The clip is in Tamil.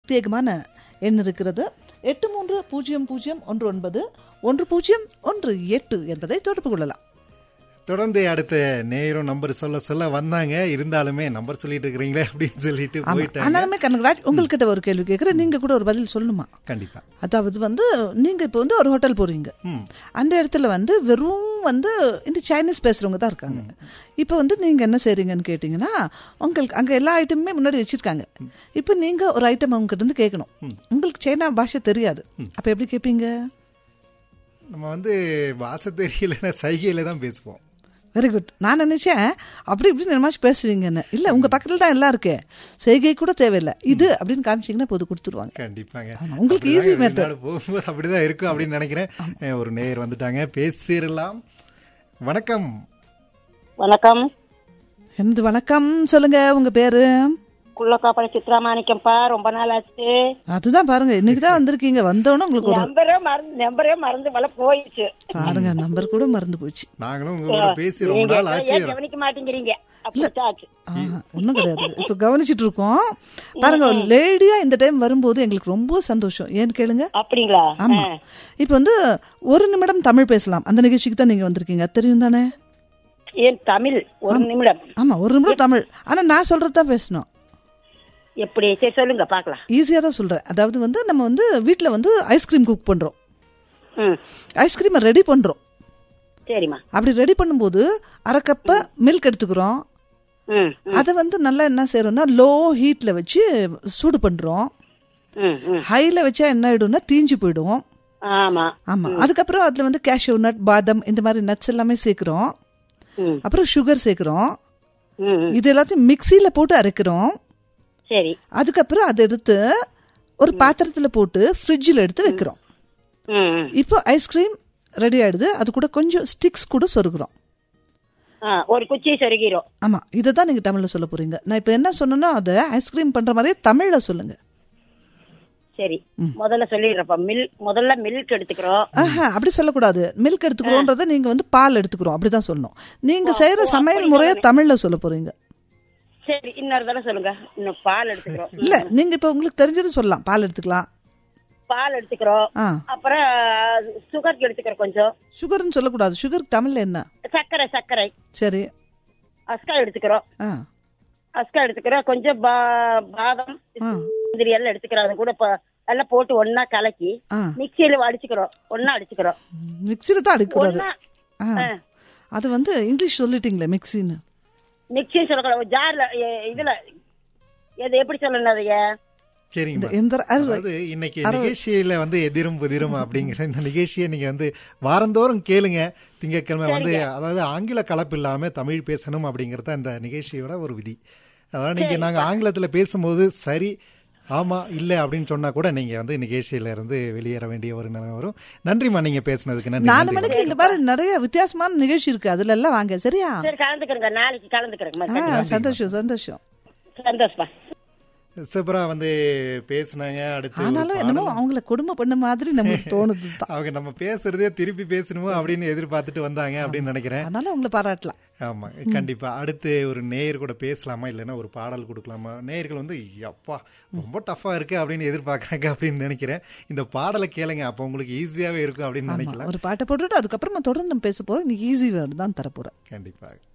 பிரத்யேகமான எண் இருக்கிறது எட்டு மூன்று பூஜ்ஜியம் பூஜ்ஜியம் ஒன்று ஒன்பது ஒன்று பூஜ்ஜியம் ஒன்று எட்டு என்பதை தொடர்பு கொள்ளலாம் தொடர்ந்து அடுத்த நேரம் நம்பர் சொல்ல சொல்ல வந்தாங்க இருந்தாலுமே நம்பர் சொல்லிட்டு இருக்கிறீங்களே அப்படின்னு சொல்லிட்டு ஆமா போயிட்டாங்க ஆனாலுமே கனகராஜ் உங்கள்கிட்ட ஒரு கேள்வி கேட்குறேன் நீங்க கூட ஒரு பதில் சொல்லணுமா கண்டிப்பா அதாவது வந்து நீங்க இப்போ வந்து ஒரு ஹோட்டல் போறீங்க ம் அந்த இடத்துல வந்து வெறும் வந்து இந்த சைனீஸ் பேசுறவங்க தான் இருக்காங்க இப்போ வந்து நீங்க என்ன செய்றீங்கன்னு கேட்டிங்கன்னா உங்களுக்கு அங்க எல்லா ஐட்டமுமே முன்னாடி வச்சிருக்காங்க இப்போ நீங்க ஒரு ஐட்டம் அவங்க கிட்ட இருந்து கேட்கணும் உங்களுக்கு சைனா பாஷை தெரியாது அப்ப எப்படி கேட்பீங்க நம்ம வந்து வாச தெரியலன்னா சைகையில தான் பேசுவோம் வெரி குட் நான் நினைச்சேன் அப்படி இப்படி நினைச்சு பேசுவீங்கன்னு இல்ல உங்க பக்கத்துல தான் எல்லாம் இருக்கு செய்கை கூட தேவையில்லை இது அப்படின்னு காமிச்சீங்கன்னா போது கொடுத்துருவாங்க கண்டிப்பாங்க ஆமா, உங்களுக்கு அப்படிதாங்க easy method. வெளிநாடு போகும்போது அப்படிதான் இருக்கும் அப்படின்னு நினைக்கிறேன் அஹ் ஒரு நேயர் வந்துட்டாங்க பேசிடலாம் வணக்கம் வணக்கம் எனது வணக்கம் சொல்லுங்க உங்க பேரு குள்ளக்காப்பட சித்ராமாணிக்கம்ப்பா ரொம்ப நாள் ஆச்சு அதுதான் பாருங்க இன்னைக்கு தான் வந்திருக்கீங்க வந்தோடனே உங்களுக்கு ஒரு நம்பரே மறந்து நம்பரே மறந்து வல போயிடுச்சு பாருங்க நம்பர் கூட மறந்து போச்சு நாங்களும் உங்களோட பேசி ரொம்ப நீங்க நாள் ஆச்சு ஏன் கவனிக்க மாட்டேங்கிறீங்க அப்படித்தான் ஆச்சு ஒன்றும் கிடையாது இப்போ கவனிச்சிட்டு இருக்கோம் பாருங்க ஒரு லேடியா இந்த டைம் வரும்போது எங்களுக்கு ரொம்ப சந்தோஷம் ஏன்னு கேளுங்க அப்படிங்களா ஆமா இப்போ வந்து ஒரு நிமிடம் தமிழ் பேசலாம் அந்த நிகழ்ச்சிக்கு தான் நீங்க வந்திருக்கீங்க அது தெரியும் தானே ஏன் தமிழ் ஒரு நிமிடம் ஆமா ஒரு நிமிடம் தமிழ் ஆனா நான் சொல்றது தான் பேசணும் எப்படி சரி சொல்லுங்க பாக்கலாம் ஈஸியாக தான் சொல்றேன் அதாவது வந்து நம்ம வந்து வீட்டில் வந்து ஐஸ்கிரீம் குக் பண்றோம் ம் ஐஸ்கிரீமை ரெடி பண்றோம் சரிம்மா அப்படி ரெடி பண்ணும்போது அரை கப்பை மில்க் எடுத்துக்கிறோம் ம் அதை வந்து நல்லா என்ன செய்யறோம்னா லோ ஹீட்ல வச்சு சூடு பண்றோம் ம் ம் ஹைல வச்சா என்ன ஆயிடும்னா தீஞ்சு போயிடும் ஆமா ஆமா அதுக்கப்புறம் அதுல வந்து கேஷ்யூ நட் பாதம் இந்த மாதிரி நட்ஸ் எல்லாமே சேர்க்கிறோம் ம் அப்புறம் சுகர் சேர்க்கிறோம் ம் ம். இது எல்லாத்தையும் மிக்சியில போட்டு அரைக்கிறோம் சரி அதுக்கப்புறம் அதை எடுத்து ஒரு பாத்திரத்துல போட்டு ஃப்ரிட்ஜில் எடுத்து வைக்கிறோம் ம் ம். இப்போ ஐஸ்கிரீம் ரெடி ஆயிடுது அது கூட கொஞ்சம் ஸ்டிக்ஸ் கூட சொருகிறோம் ஆ ஒரு குச்சி சொருகிறோம் ஆமா இதை தான் நீங்க தமிழ்ல சொல்ல போறீங்க நான் இப்போ என்ன சொன்னேன்னா அதை ஐஸ்கிரீம் பண்ற மாதிரியே தமிழ்ல சொல்லுங்க சரி முதல்ல சொல்லிடுறப்ப மில் முதல்ல மில்க் எடுத்துக்கிறோம் ஆஹா அப்படி சொல்லக்கூடாது மில்க் எடுத்துக்கிறோன்றத நீங்க வந்து பால் எடுத்துக்கிறோம் அப்படிதான் சொல்லணும் நீங்க செய்யற சமையல் முறையை தமிழ்ல சொல்ல போறீங்க சரி இன்னொரு தடவை சொல்லுங்க இன்னும் பால் எடுத்துக்கிறோம் இல்ல நீங்க இப்ப உங்களுக்கு தெரிஞ்சது சொல்லலாம் பால் எடுத்துக்கலாம் பால் எடுத்துக்கிறோம் ஆ அப்புறம் சுகர் எடுத்துக்கிறோம் கொஞ்சம் சுகர்னு சொல்லக்கூடாது சுகர் தமிழ்ல என்ன சர்க்கரை சர்க்கரை சரி அஸ்கா எடுத்துக்கிறோம் ஆ அஸ்கா எடுத்துக்கிறோம் கொஞ்சம் பா- பாதம் ஆ. முந்திரி எல்லாம் எடுத்துக்கிறோம் அது கூட ப- எல்லாம் போட்டு ஒண்ணா கலக்கி ஆ மிக்சியில அடிச்சுக்கிறோம் ஒண்ணா அடிச்சுக்கிறோம் மிக்சியில தான் அடிக்கக்கூடாது ஒண்ணா ஆ அது வந்து இங்கிலீஷ் சொல்லிட்டீங்களே மிக்சின்னு மிக்சி சொல்லக்கூடாது ஜார்ல எ- இதுல எது எப்படி சொல்லணும் அதைய சரிங்க எந்த அறுவை அதாவது இன்னைக்கு நிகழ்ச்சியில வந்து எதிரும் புதிரும் அப்படிங்கிற இந்த நிகழ்ச்சியை நீங்க வந்து வாரந்தோறும் கேளுங்க திங்கட்கிழமை வந்து அதாவது ஆங்கில கலப்பு இல்லாம தமிழ் பேசணும் அப்படிங்கறது இந்த நிகழ்ச்சியோட ஒரு விதி அதாவது நீங்க நாங்க ஆங்கிலத்துல பேசும்போது சரி ஆமா இல்ல அப்படின்னு சொன்னா கூட நீங்க வந்து நிகழ்ச்சியில இருந்து வெளியேற வேண்டிய ஒரு நிலை வரும் நன்றிம்மா நீங்க பேசுனதுக்கு நன்றி நாலு நன்றி. மணிக்கு இந்த மாதிரி நிறைய வித்தியாசமான நிகழ்ச்சி இருக்கு அதுல எல்லாம் வாங்க சரியா சரி கலந்துக்கிறேங்க நாளைக்கு கலந்துக்கிறேங்க ஆ, சந்தோஷம் சந்தோஷம் சந்தோஷமா சூப்பரா வந்து பேசுனாங்க அடுத்து ஒரு ஆனாலும் என்னமோ அவங்கள கொடுமை பண்ண மாதிரி நமக்கு தோணுது தான் அவங்க நம்ம பேசுறதே திருப்பி பேசணுமோ அப்படின்னு எதிர்பார்த்துட்டு வந்தாங்க அப்படின்னு நினைக்கிறேன் அதனால உங்களை பாராட்டலாம் ஆமா கண்டிப்பா அடுத்து ஒரு நேயர் கூட பேசலாமா இல்லைன்னா ஒரு பாடல் கொடுக்கலாமா நேயர்கள் வந்து அப்பா ரொம்ப டஃபா இருக்கு அப்படின்னு எதிர்பார்க்கறாங்க அப்படின்னு நினைக்கிறேன் இந்த பாடலை கேளுங்க அப்போ உங்களுக்கு ஈஸியாவே இருக்கும் அப்படின்னு நினைக்கலாம் ஒரு பாட்டை போட்டுட்டு அதுக்கப்புறமா தொடர்ந்து நம்ம பேச போறோம் இன்னைக்கு ஈஸி வேர்டு தான் தர போறேன் கண்டிப்பாக